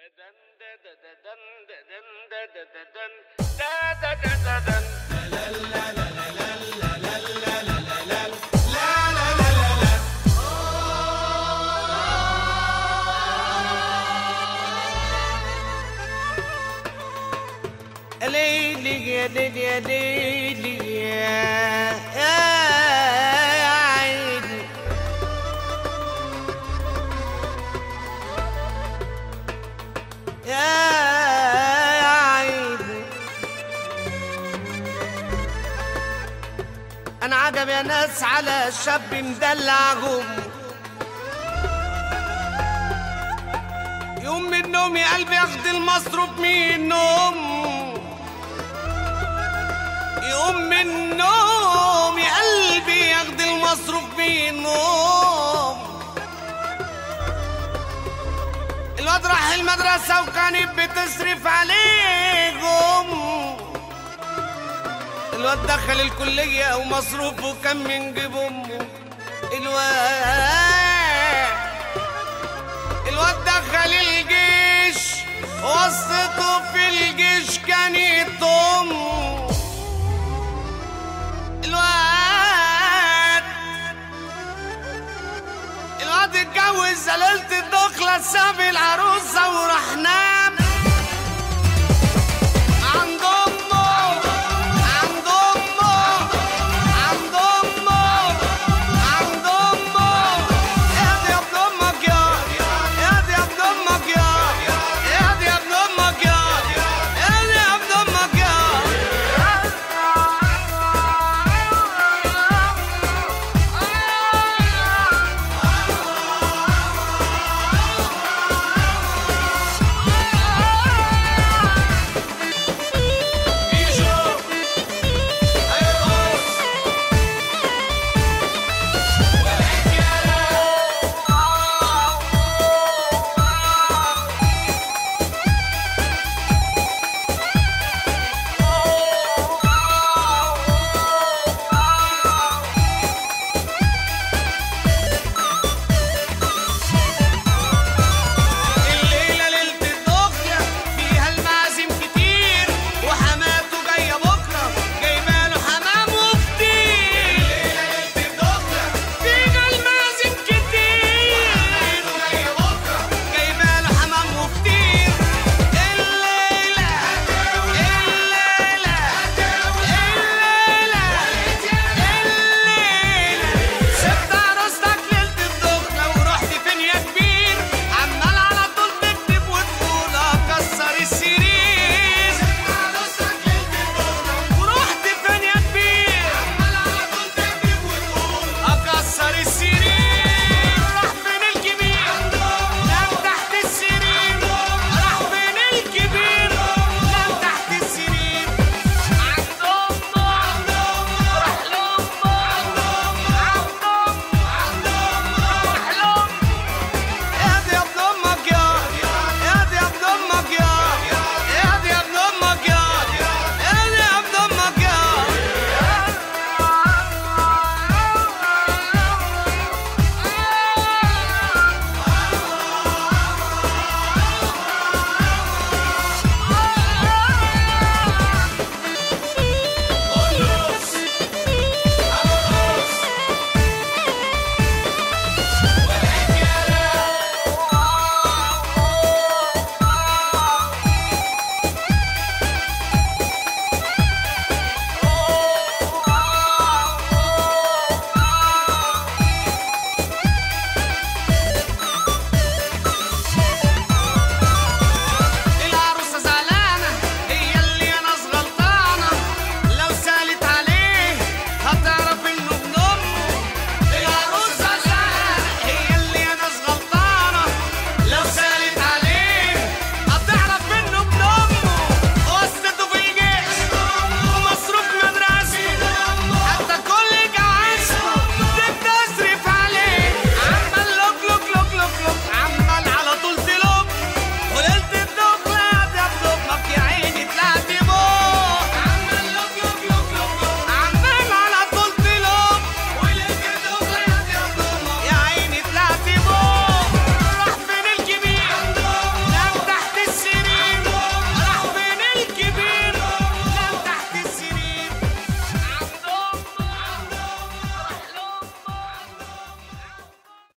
ليلي يا ليلي يا ليلي يا عيني يا عيني انا عجب يا ناس على شاب مدلعهم يوم من النوم يا قلبي ياخد المصروف منهم يقوم من النوم يا قلبي ياخد المصروف منهم الواد راح المدرسة وكانت بتصرف عليهم الواد دخل الكلية ومصروفه كان من جيب أمه الواد الواد دخل الجيش وسطه في الجيش كانت أمه الواد الواد اتجوز زلالة الدخلة ساب العروس